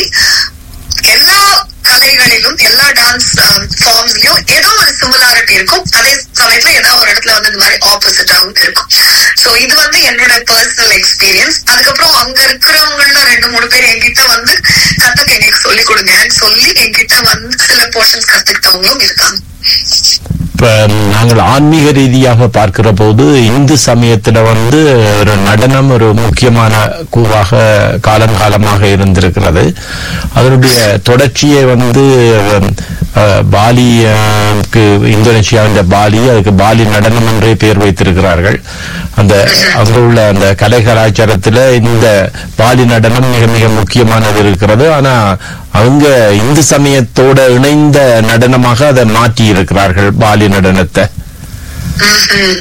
எல்லா கலைகளிலும் எல்லா டான்ஸ் ஃபார்ம்ஸ்லயும் ஏதோ ஒரு சிமிலாரிட்டி இருக்கும் அதே சமயத்துல ஏதோ ஒரு இடத்துல வந்து இந்த மாதிரி ஆப்போசிட்டாவும் இருக்கும் சோ இது வந்து என்னோட பர்சனல் எக்ஸ்பீரியன்ஸ் அதுக்கப்புறம் அங்க இருக்கிறவங்கள ரெண்டு மூணு பேர் என்கிட்ட வந்து கத்துக்க எங்களுக்கு சொல்லி கொடுங்கன்னு சொல்லி என்கிட்ட வந்து சில போர்ஷன்ஸ் கத்துக்கிட்டவங்களும் இருக்காங்க இப்ப நாங்கள் ஆன்மீக ரீதியாக பார்க்கிற போது இந்து சமயத்துல வந்து ஒரு நடனம் ஒரு முக்கியமான கூறாக காலம் காலமாக இருந்திருக்கிறது அதனுடைய தொடர்ச்சியை வந்து அஹ், பாலி அஹ், க்கு இந்தோனேஷியாவின் பாலி அதுக்கு பாலி நடனம் என்றே பெயர் வைத்திருக்கிறார்கள் அந்த அங்க உள்ள அந்த கலை கலாச்சாரத்துல இந்த பாலி நடனம் மிக மிக முக்கியமானது இருக்கிறது ஆனா அவங்க இந்து சமயத்தோட இணைந்த நடனமாக அதை மாற்றி இருக்கிறார்கள் பாலி நடனத்தை ம்ஹும்.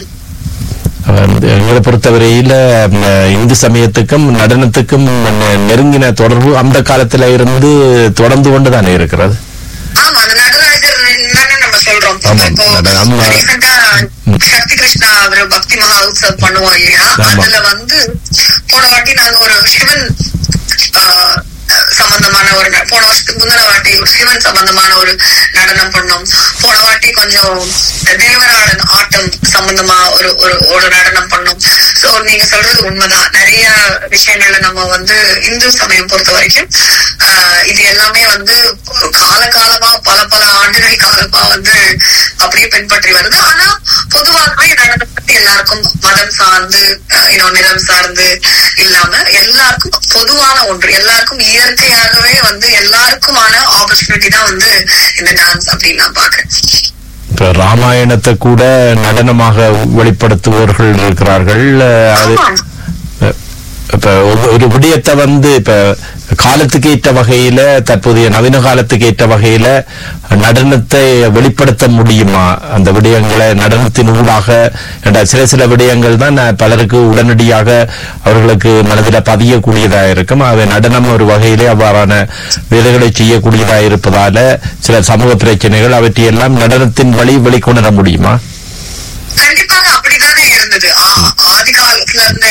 அஹ் எங்களை பொறுத்தவரையில ம், இந்து சமயத்துக்கும் நடனத்துக்கும் நெ- நெருங்கின தொடர்பு அந்த காலத்துல இருந்து தொடர்ந்து கொண்டுதானே இருக்கிறது ஆமா அந்த நடராஜர் என்னன்னு நம்ம சொல்றோம் ஆமா, இப்போ நடனம். ரீசெண்டா சக்தி கிருஷ்ணா அவர் பக்தி மகா உற்சவ் பண்ணுவோம் இல்லையா ஆமா. அதுல வந்து போன வாட்டி நாங்க ஒரு சிவன் ஆஹ், சம்பந்தமான ஒரு ந- போன வருஷத்துக்கு முந்தின வாட்டி ஒரு சிவன் சம்பந்தமான ஒரு நடனம் பண்ணோம் போன வாட்டி கொஞ்சம் இந்த தேவராளன் ஆட்டம் சம்பந்தமா ஒரு ஒரு ஒரு நடனம் பண்ணோம் சோ நீங்க சொல்றது உண்மைதான் நிறைய விஷயங்கள்ல நம்ம வந்து இந்து சமயம் பொறுத்த வரைக்கும் ஆஹ், இது எல்லாமே வந்து காலகாலமா பல பல ஆண்டுகள் காலமா வந்து அப்படியே பின்பற்றி வருது ஆனா பொதுவாகவே நடனம் பத்தி எல்லாருக்கும் மதம் சார்ந்து அஹ், இன்னும் நிறம் சார்ந்து இல்லாம எல்லாருக்கும் பொதுவான ஒன்று எல்லாருக்கும் இயற்கையாகவே வந்து எல்லாருக்குமான ஆப்பர்ச்சுனிட்டி தான் வந்து இந்த டான்ஸ் அப்படின்னு நான் பாக்குறேன் இப்ப ராமாயணத்தை கூட நடனமாக வெளிப்படுத்துபவர்கள் இருக்கிறார்கள் அஹ் அது ஆமா. இப்ப ஒரு- ஒரு விடயத்தை வந்து இப்ப காலத்துக்கு ஏற்ற வகையில தற்போதைய நவீன காலத்துக்கு ஏற்ற வகையில நடனத்தை வெளிப்படுத்த முடியுமா அந்த விடயங்களை நடனத்தின் ஊடாக என்ற சில சில விடயங்கள் தான் பலருக்கு உடனடியாக அவர்களுக்கு மனதில் பதியக்கூடியதா இருக்கும் அவை நடனம் ஒரு வகையிலே அவ்வாறான வேலைகளை செய்யக்கூடியதா இருப்பதால சில சமூக பிரச்சனைகள் அவற்றையெல்லாம் நடனத்தின் வழி வெளிக்கொணர முடியுமா கண்டிப்பாக அப்படித்தானே இருந்தது ஆ- ஆதி காலத்துல இருந்தே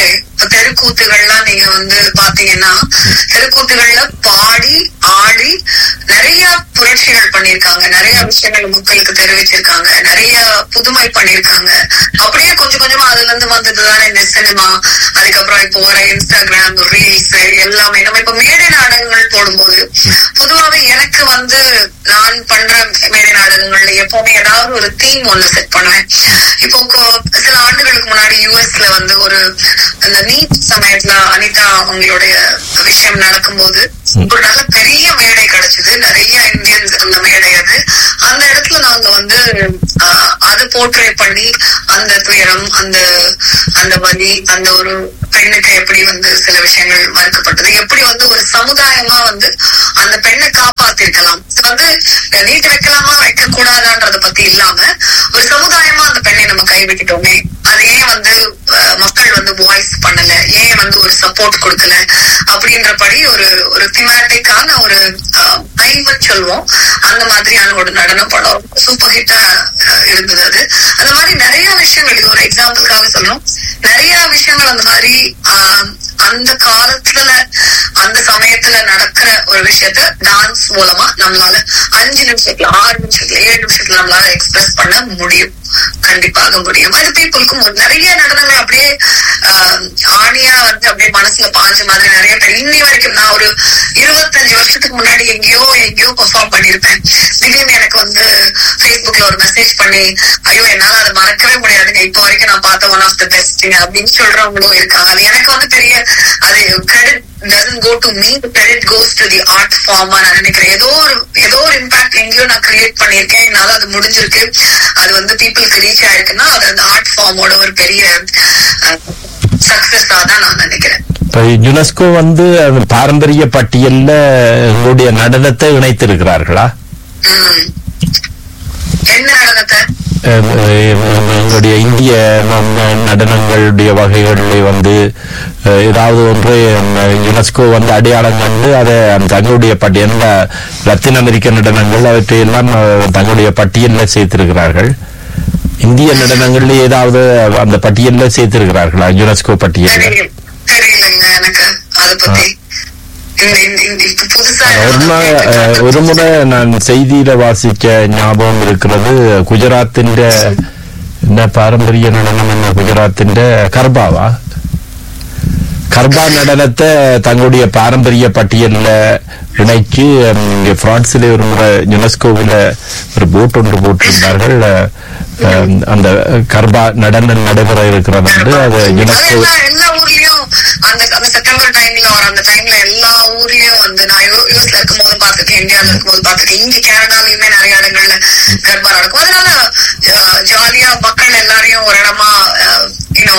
இப்ப தெருக்கூத்துகள்லாம் நீங்க வந்து பாத்தீங்கன்னா தெருக்கூத்துகள்ல பாடி ஆடி நிறைய புரட்சிகள் பண்ணிருக்காங்க நிறைய விஷயங்கள் மக்களுக்கு தெரிவிச்சிருக்காங்க நிறைய புதுமை பண்ணிருக்காங்க அப்படியே கொஞ்சம் கொஞ்சமா அதுல இருந்து வந்ததுதானே இந்த சினிமா அதுக்கப்புறம் இப்போ வர இன்ஸ்டாகிராம் ரீல்ஸ் எல்லாமே நம்ம இப்ப மேடை நாடகங்கள் போடும்போது பொதுவாவே எனக்கு வந்து நான் பண்ற மேடை நாடகங்கள்ல எப்பவுமே ஏதாவது ஒரு தீம் ஒண்ணு செட் பண்ணுவேன் இப்போ கொ- சில ஆண்டுகளுக்கு முன்னாடி யூஎஸ்ல வந்து ஒரு அந்த நீட் சமயத்துல அனிதா அவங்களுடைய விஷயம் நடக்கும்போது ஒரு நல்ல பெரிய மேடை கிடைச்சது நிறைய இந்தியன்ஸ் அந்த மேடை அது அந்த இடத்துல நாங்க வந்து ஆஹ், அதை போர்ட்ரே பண்ணி அந்த துயரம் அந்த அந்த வலி அந்த ஒரு பெண்ணுக்கு எப்படி வந்து சில விஷயங்கள் மறுக்கப்பட்டது எப்படி வந்து ஒரு சமுதாயமா வந்து அந்த பெண்ணை காப்பாத்திருக்கலாம் இது வந்து நீட்டு வைக்கலாமா வைக்க கூடாதான்றத பத்தி இல்லாம ஒரு சமுதாயமா அந்த பெண்ணை நம்ம கைவிட்டுட்டோமே அது ஏன் வந்து அஹ், மக்கள் வந்து வாய்ஸ் பண்ணல ஏன் வந்து ஒரு சப்போர்ட் கொடுக்கல அப்படின்றபடி ஒரு ஒரு திமேட்டிக்கான ஒரு டைம் சொல்லுவோம் அந்த மாதிரியான ஒரு நடன படம் சூப்பர் ஹிட்டா இருந்தது அது அந்த மாதிரி நிறைய விஷயங்கள் இது ஒரு எக்ஸாம்பிளுக்காக சொல்லணும் நிறைய விஷயங்கள் அந்த மாதிரி ஆஹ், அந்த காலத்துல அந்த சமயத்துல நடக்கிற ஒரு விஷயத்த டான்ஸ் மூலமா நம்மளால அஞ்சு நிமிஷத்துல ஆறு நிமிஷத்துல ஏழு நிமிஷத்துல நம்மளால எக்ஸ்பிரஸ் பண்ண முடியும் கண்டிப்பாக முடியும் அது பீப்புளுக்கும் நிறைய நடனங்கள் அப்படியே ஆஹ், ஆணியா வந்து அப்படியே மனசுல பாஞ்ச மாதிரி நிறைய பேர் இன்னி வரைக்கும் நான் ஒரு இருபத்தஞ்சு வருஷத்துக்கு முன்னாடி எங்கேயோ எங்கேயோ பெர்ஃபார்ம் பண்ணிருப்பேன் திடீர்னு எனக்கு வந்து Facebookல ஒரு மெசேஜ் பண்ணி ஐயோ என்னால அதை மறக்கவே முடியாதுங்க இப்போ வரைக்கும் நான் பார்த்த ஒன் ஆஃப் த பெஸ்ட்ங்க அப்படின்னு சொல்றவங்களும் இருக்காங்க அது எனக்கு வந்து பெரிய அது credit doesn't go to me the credit goes to the art form நான் நினைக்கிறேன் ஏதோ ஒரு ஏதோ ஒரு இம்பாக்ட் எங்கேயோ நான் கிரியேட் பண்ணியிருக்கேன் என்னால அது முடிஞ்சிருக்கு அது வந்து பீப்புளுக்கு ரீச் ஆயிருக்குன்னா அது அந்த ஆர்ட் ஃபார்மோட ஒரு பெரிய சக்சஸா தான் நான் நினைக்கிறேன் இப்ப யுனெஸ்கோ வந்து அந்த பாரம்பரிய பட்டியல்ல உங்களுடைய நடனத்தை இணைத்திருக்கிறார்களா உம். என்ன நடனத்தை அஹ் அஹ் எங்களுடைய இந்திய ந- நடனங்களுடைய வகைகளில் வந்து அஹ், ஏதாவது ஒன்று அஹ், யுனெஸ்கோ வந்து அடையாளம் கண்டு அதை அந்த தங்களுடைய பட்டியல் லத்தீன் அமெரிக்க நடனங்கள் அவற்றையெல்லாம் அஹ், தங்களுடைய பட்டியலில் சேர்த்திருக்கிறார்கள் இந்திய நடனங்களில் ஏதாவது அந்த பட்டியலில் சேர்த்திருக்கிறார்களா யுனெஸ்கோ பட்டியலில் தெரியல தெரியலங்க எனக்கு அத பத்தி இந்த இந்த இந்த இப்ப புதுசா ஒரு நாள் அஹ், ஒரு முறை நான் செய்தியில வாசிச்ச ஞாபகம் இருக்கிறது குஜராத்தின் என்ன பாரம்பரிய நடனம் என்ன குஜராத்தின் கர்பாவா கர்பா நடனத்தை தங்களுடைய பாரம்பரிய பட்டியல்ல இணைச்சு ஹம், இங்க பிரான்சிலே ஒரு முறை யுனெஸ்கோவில் ஒரு போட் ஒன்று போட்டிருந்தார்கள் அஹ், அந்த கர்பா நடனம் நடைபெற இருக்கிறது என்று அது அது யுனெஸ்கோ எல்லா எல்லா ஊர்லயும் அந்த அந்த செப்டம்பர் டைம்ல வர அந்த டைம்ல எல்லா ஊர்லயும் வந்து நான் யூ- யூஎஸ்ல இருக்கும் போது பாத்துருக்கேன் இந்தியால இருக்கும் போது பாத்துருக்கேன் இங்க கனடாலயுமே நிறைய இடங்கள்ல கர்ப்பா நடக்கும் அதனால அஹ், ஜாலியா மக்கள் எல்லாரையும் ஒரு இடமா யூனோ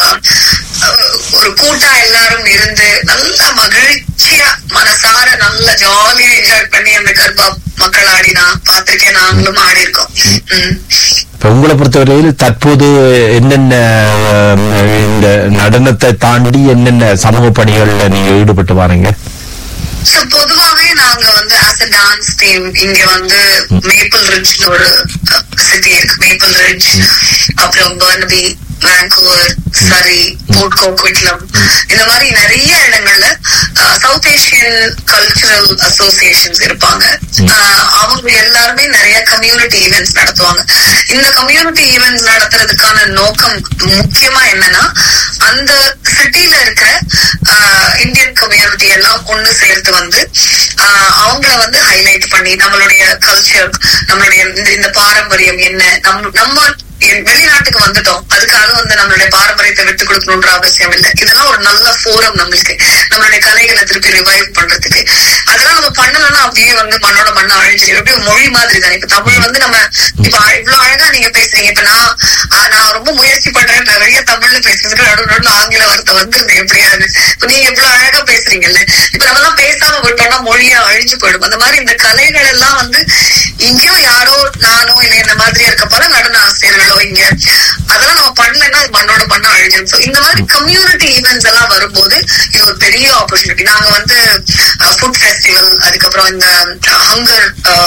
ஒரு கூட்டா எல்லாரும் இருந்து நல்ல மகிழ்ச்சியா மனசார நல்ல ஜாலியா என்ஜாய் பண்ணி அந்த கர்ப்பா மக்கள் ஆடினா பாத்திருக்கேன் நாங்களும் ஆடி இருக்கோம் உம் இப்ப உங்களை பொறுத்தவரையில் தற்போது என்னென்ன அஹ், இந்த நடனத்தை தாண்டி என்னென்ன சமூக பணிகள்ல நீங்க ஈடுபட்டு வரீங்க சோ பொதுவாவே நாங்க வந்து ஆஸ் அ டான்ஸ் டீம் இங்க வந்து மேப்பிள் ரிட்ஜ்ல ஒரு சிட்டி இருக்கு மேப்பிள் ரிட்ஜ் அப்புறம் பர்னபி வேங்கூவர் சரி போர்ட் கோக்விட்லம் இந்த மாதிரி நிறைய இடங்கள்ல சவுத் ஏசியன் கல்ச்சுரல் அசோசியேஷன்ஸ் இருப்பாங்க அஹ், அவங்க எல்லாருமே நிறைய கம்யூனிட்டி ஈவெண்ட்ஸ் நடத்துவாங்க இந்த கம்யூனிட்டி ஈவெண்ட்ஸ் நடத்துறதுக்கான நோக்கம் முக்கியமா என்னன்னா அந்த சிட்டில இருக்கிற ஆஹ், இந்தியன் கம்யூனிட்டி எல்லாம் ஒண்ணு சேர்த்து வந்து ஆஹ், அவங்கள வந்து ஹைலைட் பண்ணி நம்மளுடைய கல்ச்சர் நம்மளுடைய இந்த- இந்த பாரம்பரியம் என்ன நம் நம்ம எ- வெளிநாட்டுக்கு வந்துட்டோம் அதுக்காக வந்து நம்மளுடைய பாரம்பரியத்தை விட்டு கொடுக்கணுன்ற அவசியம் இல்லை இதெல்லாம் ஒரு நல்ல ஃபோரம் நம்மளுக்கு நம்மளுடைய கலைகளை திருப்பி ரிவைவ் பண்றதுக்கு அதெல்லாம் நம்ம பண்ணலன்னா அப்படியே வந்து மண்ணோட மண்ண அழிஞ்சிடும் எப்படி ஒரு மொழி மாதிரி தானே இப்ப தமிழ் வந்து நம்ம இப்ப இவ்வளவு அழகா நீங்க பேசுறீங்க இப்ப நான் ஆஹ், நான் ரொம்ப முயற்சி பண்றேன் நிறைய தமிழ்ல பேசுறதுக்கு நடுவு நடுவில் ஆங்கில வார்த்தை வந்துருது எப்படியாவது இப்ப நீங்க இவ்வளவு அழகா பேசுறீங்கல்ல இப்ப நம்ம எல்லாம் பேசாம விட்டோம்னா மொழியா அழிஞ்சு போயிடும் அந்த மாதிரி இந்த கலைகள் எல்லாம் வந்து இங்கேயோ யாரோ நானோ இல்ல இந்த மாதிரி இருக்க பல நடன ஆசிரியர்களோ இங்க அதெல்லாம் நம்ம பண்ணலைன்னா அது மண்ணோட மண்ணா அழிஞ்சிடும் So, இந்த மாதிரி கம்யூனிட்டி ஈவெண்ட்ஸ் எல்லாம் வரும்போது இது ஒரு பெரிய ஆப்பர்ச்சுனிட்டி நாங்க வந்து ஃபுட் ஃபெஸ்டிவல் அதுக்கப்புறம் இந்த ஹங்கர்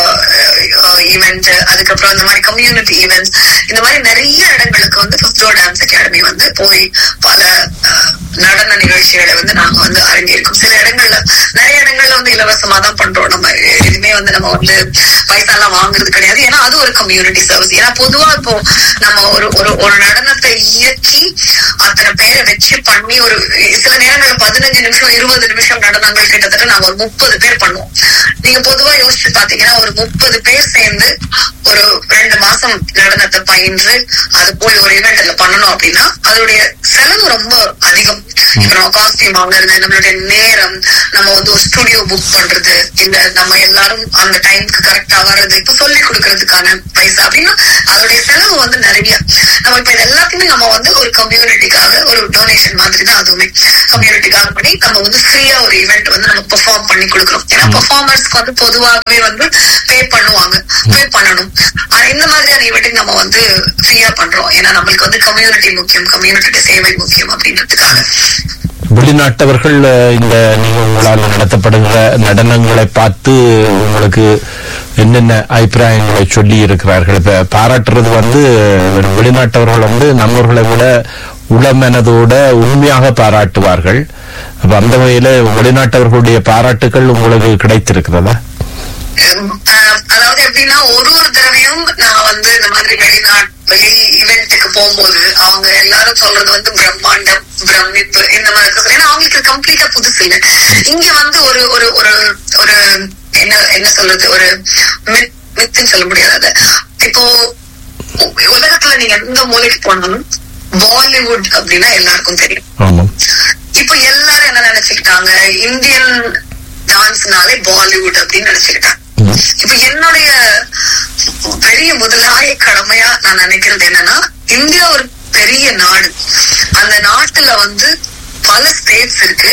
ஈவெண்ட் அதுக்கப்புறம் இந்த மாதிரி கம்யூனிட்டி ஈவெண்ட்ஸ் இந்த மாதிரி நிறைய இடங்களுக்கு வந்து ஃபிஃப்த் டான்ஸ் அகாடமி வந்து போய் பல நடன நிகழ்ச்சிகளை வந்து நாங்க வந்து அரங்கேற்கும் சில இடங்கள்ல நிறைய இடங்கள்ல வந்து இலவசமா தான் பண்றோம் நம்ம எதுவுமே வந்து நம்ம வந்து பைசா எல்லாம் வாங்குறது கிடையாது ஏன்னா அது ஒரு கம்யூனிட்டி சர்வீஸ் ஏன்னா பொதுவா இப்போ நம்ம ஒரு ஒரு ஒரு நடனத்தை இயக்கி அத்தனை பேரை வச்சு பண்ணி ஒரு சில நேரங்கள்ல பதினஞ்சு நிமிஷம் இருபது நிமிஷம் நடனங்கள் கிட்டத்தட்ட நாங்க ஒரு முப்பது பேர் பண்ணுவோம் நீங்க பொதுவா யோசிச்சு பாத்தீங்கன்னா ஒரு முப்பது பேர் சேர்ந்து ஒரு ரெண்டு மாசம் நடனத்தை பயின்று அது போய் ஒரு ஈவெண்ட்ல பண்ணணும் அப்படின்னா அதோடைய செலவு ரொம்ப அதிகம் இப்ப நம்ம காஸ்டியூம் வாங்குறது நம்மளுடைய நேரம் நம்ம வந்து ஒரு ஸ்டுடியோ புக் பண்றது இல்ல நம்ம எல்லாரும் அந்த டைம்க்கு கரெக்டா வர்றது இப்ப சொல்லி கொடுக்கறதுக்கான பைசா அப்படின்னா அதோடைய செலவு வந்து நிறைய நம்ம இப்ப இது எல்லாத்தையுமே நம்ம வந்து ஒரு கம்யூனிட்டிக்காக ஒரு டொனேஷன் மாதிரி தான் அதுவுமே கம்யூனிட்டிக்காக பண்ணி நம்ம வந்து ஃப்ரீயா ஒரு ஈவெண்ட் வந்து நம்ம பெர்ஃபார்ம் பண்ணி கொடுக்குறோம் ஏன்னா பெர்ஃபார்மர்ஸ்க்கு வந்து பொதுவாகவே வந்து பே பண்ணுவாங்க பே பண்ணணும் ஆனா இந்த மாதிரியான ஈவெண்ட்டுக்கு நம்ம வந்து ஃப்ரீயா பண்றோம் ஏன்னா நம்மளுக்கு வந்து கம்யூனிட்டி முக்கியம் கம்யூனிட்டி சேவை முக்கியம் அப்படின்றதுக்காக வெளிநாட்டவர்கள் அஹ், இந்த நீங்க உங்களால் நடத்தப்படுகிற நடனங்களை பார்த்து உங்களுக்கு என்னென்ன அபிப்பிராயங்களை சொல்லி இருக்கிறார்கள் இப்ப பாராட்டுறது வந்து அஹ், வெளிநாட்டவர்கள் வந்து நம்மவர்களை விட உளமனதோட உண்மையாக பாராட்டுவார்கள் அப்ப அந்த வகையில வெளிநாட்டவர்களுடைய பாராட்டுகள் உங்களுக்கு கிடைத்திருக்கிறதா அஹ் அதாவது எப்படின்னா ஒரு ஒரு தடவையும் நான் வந்து இந்த மாதிரி வெளிநாட்டு வெளி ஈவெண்ட்டுக்கு போகும்போது அவங்க எல்லாரும் சொல்றது வந்து பிரம்மாண்டம் பிரமிப்பு இந்த மாதிரி இருக்கு ஏன்னா அவங்களுக்கு கம்ப்ளீட்டா புதுசு இல்ல இங்க வந்து ஒரு ஒரு ஒரு ஒரு என்ன என்ன சொல்றது ஒரு மித் மித்துன்னு சொல்ல முடியாது அது. இப்போ உ- உலகத்துல நீங்க எந்த மூலைக்கு போனாலும் பாலிவுட் அப்படின்னா எல்லாருக்கும் தெரியும் ஆமாம் இப்போ எல்லாரும் என்ன நினைச்சுக்கிட்டாங்க இந்தியன் டான்ஸ்னாலே பாலிவுட் அப்படின்னு நினைச்சுக்கிட்டாங்க ம். இப்ப என்னுடைய பெரிய முதலாய கடமையா நான் நினைக்கிறது என்னன்னா இந்தியா ஒரு பெரிய நாடு அந்த நாட்டுல வந்து பல ஸ்டேட்ஸ் இருக்கு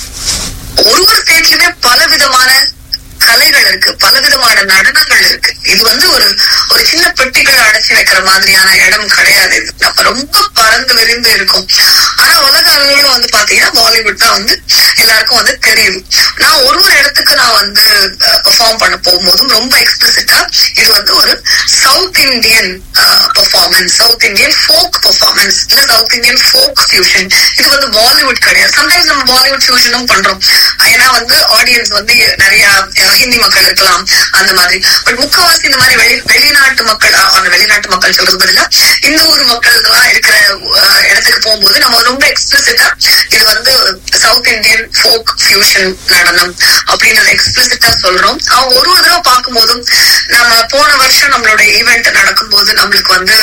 ஒரு ஒரு ஸ்டேட்லயுமே பல விதமான கலைகள் இருக்கு பல விதமான நடனங்கள் இருக்கு இது வந்து ஒரு ஒரு சின்ன பெட்டிகளை அடைச்சு வைக்கிற மாதிரியான இடம் கிடையாது இது நம்ம ரொம்ப பறந்து விரிந்து இருக்கும் ஆனா உலக அளவுல வந்து பாத்தீங்கன்னா பாலிவுட் தான் வந்து எல்லாருக்கும் வந்து தெரியும் நான் ஒரு ஒரு இடத்துக்கு நான் வந்து பெர்ஃபார்ம் பண்ண போகும்போதும் ரொம்ப எக்ஸ்பிளிசிட்டா இது வந்து ஒரு South Indian performance South Indian folk performance இல்ல சவுத் இந்தியன் ஃபோக் ஃபியூஷன் இது வந்து பாலிவுட் கிடையாது சம்டைம்ஸ் நம்ம பாலிவுட் ஃபியூஷனும் பண்றோம் ஏன்னா வந்து ஆடியன்ஸ் வந்து நிறைய அஹ், ஹிந்தி மக்கள் இருக்கலாம் அந்த மாதிரி பட் முக்கவாசி இந்த மாதிரி வெளி வெளிநாட்டு மக்கள் அஹ், அந்த வெளிநாட்டு மக்கள் சொல்றது பதிலா இந்த ஊர் மக்கள் எல்லாம் இருக்கிற அஹ், இடத்துக்கு போகும்போது நம்ம ரொம்ப எக்ஸ்பிளிசிட்டா இது வந்து சவுத் இந்தியன் ஃபோக் ஃபியூஷன் நடனம் அப்படின்றத எக்ஸ்பிளிசிட்டா சொல்றோம் அவங்க ஒரு ஒரு தடவை பார்க்கும்போதும் நம்ம போன வருஷம் நம்மளோட ஈவெண்ட் நடக்கும்போது நம்மளுக்கு வந்து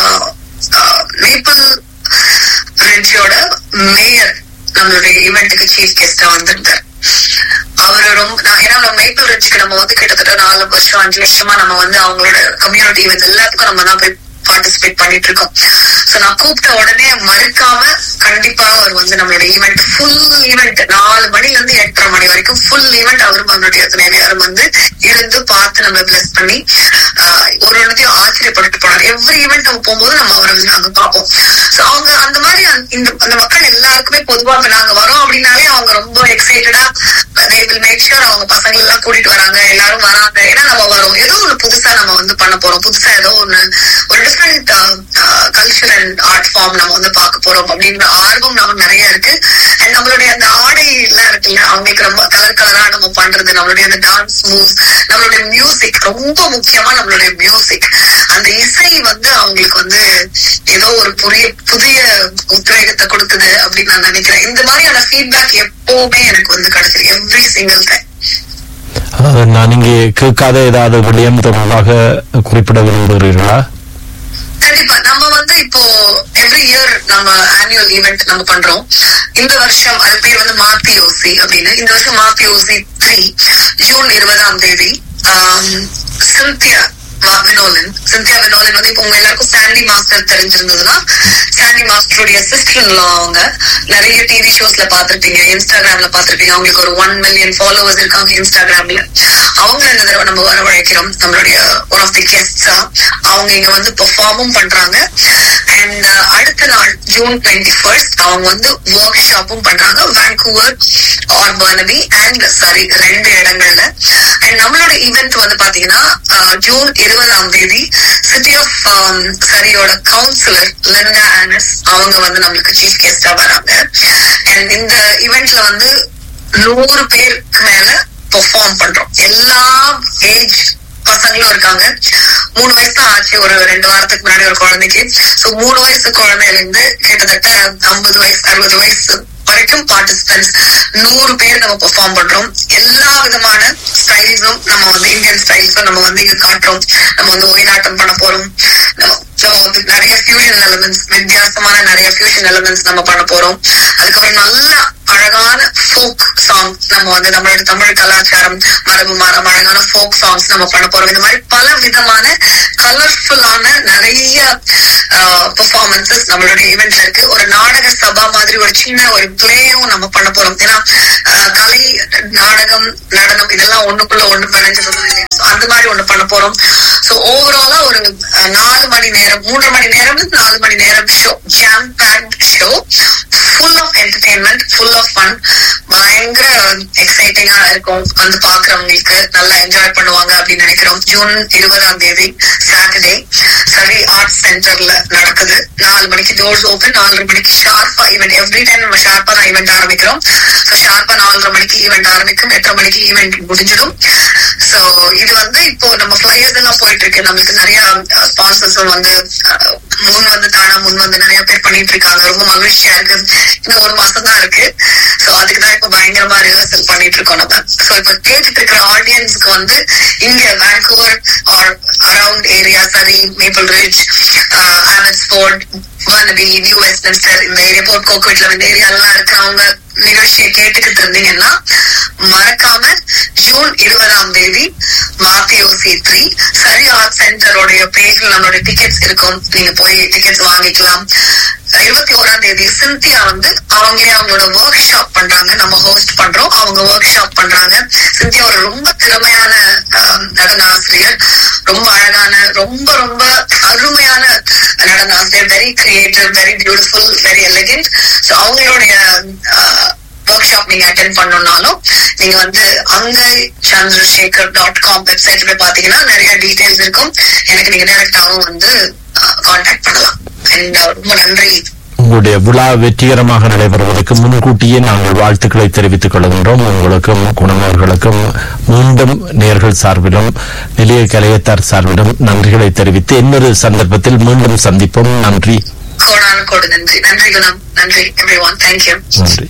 மேப்பிள் ரிட்ஜோட மேயர் நம்மளுடைய ஈவெண்ட்டுக்கு சீஃப் கெஸ்டா வந்திருந்தார் அவரு ரொம்ப நான் ஏன்னா நம்ம மேப்பிள் ரிட்ஜுக்கு நம்ம வந்து கிட்டத்தட்ட நாலு வருஷம் அஞ்சு வருஷமா நம்ம வந்து அவங்களோட கம்யூனிட்டி ஈவெண்ட் எல்லாத்துக்கும் நம்ம தான் போய் பார்ட்டிசிபேட் பண்ணிட்டு இருக்கோம் சோ நான் கூப்பிட்ட உடனே மறுக்காம கண்டிப்பா அவர் வந்து நம்மளோட ஈவெண்ட் ஃபுல் ஈவெண்ட் நாலு மணில இருந்து எட்டரை மணி வரைக்கும் ஃபுல் ஈவெண்ட் அவரும் அவருடைய துணைவியாரும் வந்து இருந்து பார்த்து நம்ம பிளஸ் பண்ணி ஆஹ், ஒரு ஒன்றத்தையும் ஆச்சரியப்பட்டு போனார் எவ்ரி ஈவெண்ட் நம்ம போகும்போது நம்ம அவரை வந்து நாங்க பார்ப்போம் சோ அவங்க அந்த மாதிரி அந்த- இந்த அந்த மக்கள் எல்லாருக்குமே பொதுவா இப்ப நாங்க வரோம் அப்படின்னாலே அவங்க ரொம்ப எக்ஸைட்டடா they will make sure அவங்க பசங்க எல்லாம் கூட்டிட்டு வராங்க எல்லாரும் வராங்க ஏன்னா நம்ம வரோம் ஏதோ ஒண்ணு புதுசா நம்ம வந்து பண்ண போறோம் புதுசா ஏதோ ஒண்ணு ஒரு different culture and art form நம்ம வந்து பார்க்க போறோம் அப்படின்ற ஆர்வம் நம்ம நிறைய இருக்கு அண்ட் நம்மளுடைய அந்த ஆடை எல்லாம் இருக்குல்ல அவங்களுக்கு ரொம்ப கலர் கலரா நம்ம பண்றது நம்மளுடைய அந்த டான்ஸ் மூவ்ஸ் நம்மளுடைய மியூசிக் ரொம்ப முக்கியமா நம்மளுடைய மியூசிக் அந்த இசை வந்து அவங்களுக்கு வந்து ஏதோ ஒரு புதிய புதிய உத்வேகத்தை கொடுக்குது அப்படின்னு நான் நினைக்கிறேன் இந்த மாதிரியான ஃபீட்பேக் எப்பவுமே எனக்கு வந்து கிடைச்சிருக்கு எவ்ரி சிங்கிள் டைம் அதாவது நான் இங்கே கேட்காத ஏதாவது விடயம் தொடர்பாக குறிப்பிட விரும்புகிறீர்களா கண்டிப்பா நம்ம வந்து இப்போ எவ்ரி இயர் நம்ம ஆனுவல் ஈவெண்ட் நம்ம பண்றோம் இந்த வருஷம் அது பேர் வந்து மாத்தி ஓசி அப்படின்னு இந்த வருஷம் மாத்தி ஓசி த்ரீ ஜூன் இருபதாம் தேதி சிந்தியா வினோலன் சிந்தியா வினோலன் வந்து இப்போ உங்க எல்லாருக்கும் சாண்டி மாஸ்டர் தெரிஞ்சிருந்ததுன்னா சாண்டி மாஸ்டருடைய சிஸ்டர் அவங்க நிறைய டிவி ஷோஸ்ல பாத்திருப்பீங்க இன்ஸ்டாகிராம்ல பாத்திருப்பீங்க அவங்களுக்கு ஒரு ஒன் மில்லியன் ஃபாலோவர்ஸ் இருக்காங்க இன்ஸ்டாகிராம்ல அவங்க இந்த தடவை நம்ம வரவழைக்கிறோம் நம்மளுடைய ஒன் ஆஃப் தி கெஸ்டா அவங்க இங்க வந்து பெர்ஃபார்மும் பண்றாங்க அண்ட் அடுத்த நாள் ஜூன் டுவெண்ட்டி ஃபர்ஸ்ட் அவங்க வந்து ஒர்க் ஷாப்பும் பண்றாங்க வேன்கூவர் ஆர் பர்னபி அண்ட் சரி ரெண்டு இடங்கள்ல அண்ட் நம்மளோட ஈவெண்ட் வந்து பாத்தீங்கன்னா அஹ், ஜூன் இருபதாம் தேதி சிட்டி ஆஃப் சரியோட கவுன்சிலர் லிண்டா ஆனஸ் அவங்க வந்து நம்மளுக்கு சீஃப் கெஸ்டா வராங்க அண்ட் இந்த ஈவெண்ட்ல வந்து நூறு பேருக்கு மேல பெர்ஃபார்ம் பண்றோம் எல்லா ஏஜ் பசங்களும் இருக்காங்க மூணு வயசு தான் ஆச்சு ஒரு ரெண்டு வாரத்துக்கு முன்னாடி ஒரு குழந்தைக்கு சோ மூணு வயசு குழந்தையில இருந்து கிட்டத்தட்ட ஐம்பது வயசு அறுபது வயசு வரைக்கும் பார்ட்டிசிபென்ட்ஸ் நூறு பேர் நம்ம பெர்ஃபார்ம் பண்றோம் எல்லா விதமான ஸ்டைல்ஸும் நம்ம வந்து இந்தியன் ஸ்டைல்ஸும் நம்ம வந்து இங்க காட்டுறோம் நம்ம வந்து ஒயிலாட்டம் பண்ண போறோம் நம்ம நம்ம வந்து நிறைய ஃபியூஷன் எலமெண்ட்ஸ் வித்தியாசமான நிறைய ஃபியூஷன் எலமெண்ட்ஸ் நம்ம பண்ண போறோம் அதுக்கப்புறம் நல்ல அழகான ஃபோக் சாங் நம்ம வந்து நம்மளோட தமிழ் கலாச்சாரம் மரபு மரம் அழகான ஃபோக் சாங்ஸ் நம்ம பண்ண போறோம் இந்த மாதிரி பல விதமான கலர்ஃபுல்லான நிறைய பெர்ஃபார்மன்சஸ் நம்மளோட ஈவெண்ட்ல இருக்கு ஒரு நாடக சபா மாதிரி ஒரு சின்ன ஒரு பிளேயும் நம்ம பண்ண போறோம் ஏன்னா அஹ், கலை நாடகம் நடனம் இதெல்லாம் ஒண்ணுக்குள்ள ஒண்ணு பிணைஞ்சது மாதிரி. So, அந்த மாதிரி ஒண்ணு பண்ண போறோம் சோ ஓவராலா ஒரு அஹ், நாலு மணி நேரம் மூன்று மணி நேரம் நாலு மணி நேரம் show jam packed show full of entertainment full of fun பயங்கர எக்ஸைட்டிங்கா இருக்கும் வந்து பாக்குறவங்களுக்கு நல்லா என்ஜாய் பண்ணுவாங்க அப்படின்னு நினைக்கிறோம் ஜூன் இருபதாம் தேதி சாட்டர்டே சரி ஆர்ட் சென்டர்ல நடக்குது நாலு மணிக்கு டோர்ஸ் ஓபன் நாலரை மணிக்கு ஷார்ப்பா ஈவெண்ட் எவ்ரி டைம் நம்ம ஷார்ப்பா தான் ஈவெண்ட் ஆரம்பிக்கிறோம் ஸோ ஷார்ப்பா நாலரை மணிக்கு ஈவெண்ட் ஆரம்பிக்கும் எட்டரை மணிக்கு ஈவெண்ட் முடிஞ்சிடும் சோ இது வந்து இப்போ நம்ம ஃபிளையர்ஸ் எல்லாம் போயிட்டு இருக்கு நம்மளுக்கு நிறைய ஸ்பான்சர்ஸ் வந்து அஹ், முன் வந்து தானா முன் வந்து நிறைய பேர் பண்ணிட்டு இருக்காங்க ரொம்ப மகிழ்ச்சியா இருக்கு இன்னும் ஒரு மாசம் தான் இருக்கு சோ அதுக்கு தான் இப்ப பயங்கரமா ரிஹர்சல் பண்ணிட்டு இருக்கோம் நம்ம சோ இப்ப கேட்டுட்டு இருக்கிற ஆடியன்ஸ்க்கு வந்து இங்க வேன்கூவர் ஆர் அரவுண்ட் ஏரியா சரி Maple Ridge Abbotsford Burnaby New Westminster இந்த ஏரியா போர்ட் கோக்வெட்ல இந்த ஏரியா எல்லாம் இருக்கிறவங்க நிகழ்ச்சியை கேட்டுக்கிட்டு இருந்தீங்கன்னா மறக்காம ஜூன் இருபதாம் தேதி மாத்தியோசி த்ரீ சரி ஆர்ட் சென்டரோடைய பேஜ்ல நம்மளோட டிக்கெட்ஸ் இருக்கும் நீங்க போய் டிக்கெட்ஸ் வாங்கிக்கலாம் இருபத்தி ஓராம் தேதி சிந்தியா வந்து அவங்களே அவங்களோட ஒர்க் ஷாப் பண்றாங்க நம்ம ஹோஸ்ட் பண்றோம் அவங்க ஒர்க் ஷாப் பண்றாங்க சிந்தியா ஒரு ரொம்ப திறமையான ஆஹ், நடன ஆசிரியர் ரொம்ப அழகான ரொம்ப ரொம்ப அருமையான நடன ஆசிரியர் very creative very beautiful very elegant so அவங்களுடைய ஒர்க் ஷாப் நீங்க அட்டென்ட் பண்ணணும்னாலும் நீங்க வந்து அங்கை சந்திரசேகர் டாட் காம் வெப்சைட்ல போய் பாத்தீங்கன்னா நிறைய டீடைல்ஸ் இருக்கும் எனக்கு நீங்க டைரக்டாவும் வந்து கான்டாக்ட் பண்ணலாம் அண்ட் ரொம்ப நன்றி உங்களுடைய விழா வெற்றிகரமாக நடைபெறுவதற்கு முன்கூட்டியே நாங்கள் வாழ்த்துக்களை தெரிவித்துக் கொள்கின்றோம் உங்களுக்கும் குணநோர்களுக்கும் மீண்டும் நேர்கள் சார்பிலும் நிலைய கலையத்தார் சார்பிலும் நன்றிகளை தெரிவித்து இன்னொரு சந்தர்ப்பத்தில் மீண்டும் சந்திப்போம் நன்றி கோடான கோடு நன்றி நன்றி குணம் நன்றி எவ்ரி ஒன் தேங்க்யூ நன்றி